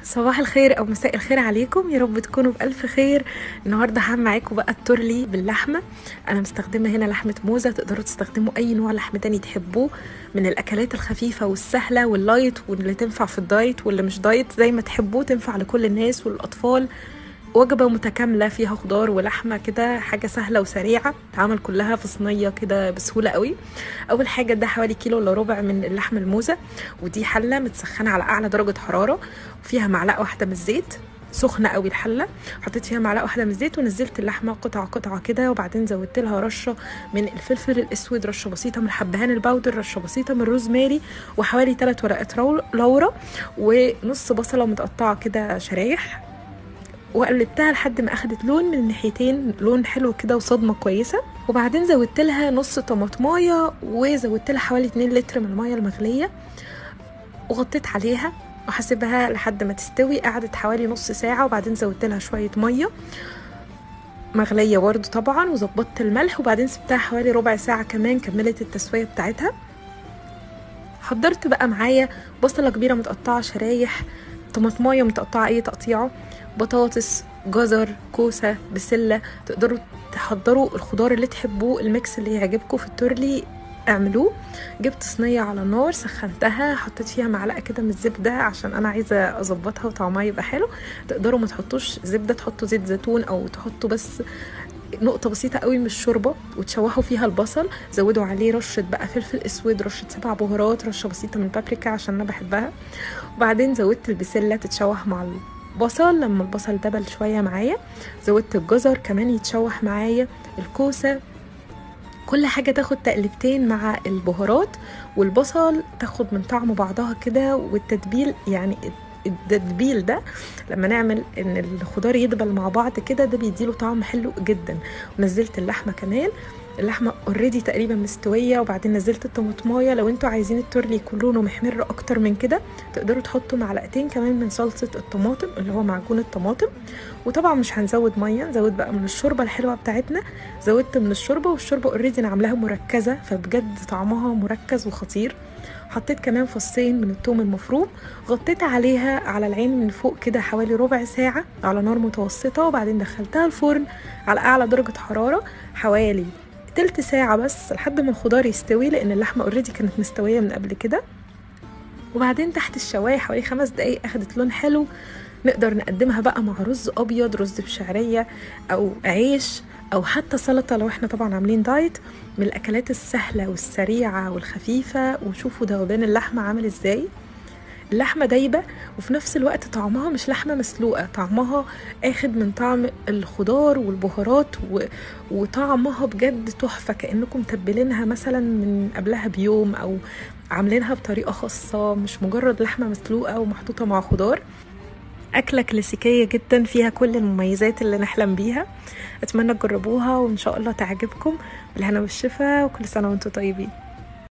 صباح الخير او مساء الخير عليكم يا رب تكونوا بالف خير النهارده هعمل معاكم بقى التورلي باللحمه انا مستخدمه هنا لحمه موزه تقدروا تستخدموا اي نوع لحم تاني تحبوه من الاكلات الخفيفه والسهله واللايت واللي تنفع في الدايت واللي مش دايت زي ما تحبوه تنفع لكل الناس والاطفال وجبة متكاملة فيها خضار ولحمة كده حاجة سهلة وسريعة تعمل كلها في صينية كده بسهولة قوي أول حاجة ده حوالي كيلو إلا ربع من اللحم الموزة ودي حلة متسخنة على أعلى درجة حرارة وفيها معلقة واحدة من الزيت سخنه قوي الحله حطيت فيها معلقه واحده من الزيت ونزلت اللحمه قطعه قطعه كده وبعدين زودت لها رشه من الفلفل الاسود رشه بسيطه من حبهان الباودر رشه بسيطه من الروزماري وحوالي 3 ورقات لورا ونص بصله متقطعه كده شرايح وقلبتها لحد ما اخدت لون من الناحيتين لون حلو كده وصدمه كويسه وبعدين زودت لها نص طماطمايه وزودت لها حوالي 2 لتر من الميه المغليه وغطيت عليها وهسيبها لحد ما تستوي قعدت حوالي نص ساعه وبعدين زودت لها شويه ميه مغليه برضو طبعا وظبطت الملح وبعدين سبتها حوالي ربع ساعه كمان كملت التسويه بتاعتها حضرت بقى معايا بصله كبيره متقطعه شرايح طماطمايه متقطعه اي تقطيعه بطاطس جزر كوسه بسله تقدروا تحضروا الخضار اللي تحبوه الميكس اللي يعجبكم في التورلي اعملوه جبت صينيه على النار سخنتها حطيت فيها معلقه كده من الزبده عشان انا عايزه اظبطها وطعمها يبقى حلو تقدروا ما تحطوش زبده تحطوا زيت زيتون او تحطوا بس نقطه بسيطه قوي من الشوربه وتشوحوا فيها البصل زودوا عليه رشه بقى فلفل اسود رشه سبع بهارات رشه بسيطه من بابريكا عشان انا بحبها وبعدين زودت البسله تتشوح مع البصل لما البصل دبل شويه معايا زودت الجزر كمان يتشوح معايا الكوسه كل حاجة تاخد تقلبتين مع البهارات والبصل تاخد من طعم بعضها كده والتتبيل يعني التتبيل ده لما نعمل ان الخضار يدبل مع بعض كده ده بيديله طعم حلو جدا ونزلت اللحمه كمان اللحمه اوريدي تقريبا مستويه وبعدين نزلت الطماطمايه لو انتوا عايزين التورلي يكون لونه محمر اكتر من كده تقدروا تحطوا معلقتين كمان من صلصه الطماطم اللي هو معجون الطماطم وطبعا مش هنزود ميه نزود بقى من الشوربه الحلوه بتاعتنا زودت من الشوربه والشوربه اوريدي انا عاملاها مركزه فبجد طعمها مركز وخطير حطيت كمان فصين من الثوم المفروم غطيت عليها على العين من فوق كده حوالي ربع ساعة على نار متوسطة وبعدين دخلتها الفرن على أعلى درجة حرارة حوالي تلت ساعة بس لحد ما الخضار يستوي لأن اللحمة اوريدي كانت مستوية من قبل كده وبعدين تحت الشواية حوالي خمس دقايق أخدت لون حلو نقدر نقدمها بقى مع رز أبيض رز بشعرية أو عيش او حتى سلطه لو احنا طبعا عاملين دايت من الاكلات السهله والسريعه والخفيفه وشوفوا ذوبان اللحمه عامل ازاي اللحمه دايبه وفي نفس الوقت طعمها مش لحمه مسلوقه طعمها اخد من طعم الخضار والبهارات و... وطعمها بجد تحفه كانكم متبلينها مثلا من قبلها بيوم او عاملينها بطريقه خاصه مش مجرد لحمه مسلوقه ومحطوطه مع خضار أكلة كلاسيكية جدا فيها كل المميزات اللي نحلم بيها أتمنى تجربوها وإن شاء الله تعجبكم بالهنا والشفا وكل سنة وانتم طيبين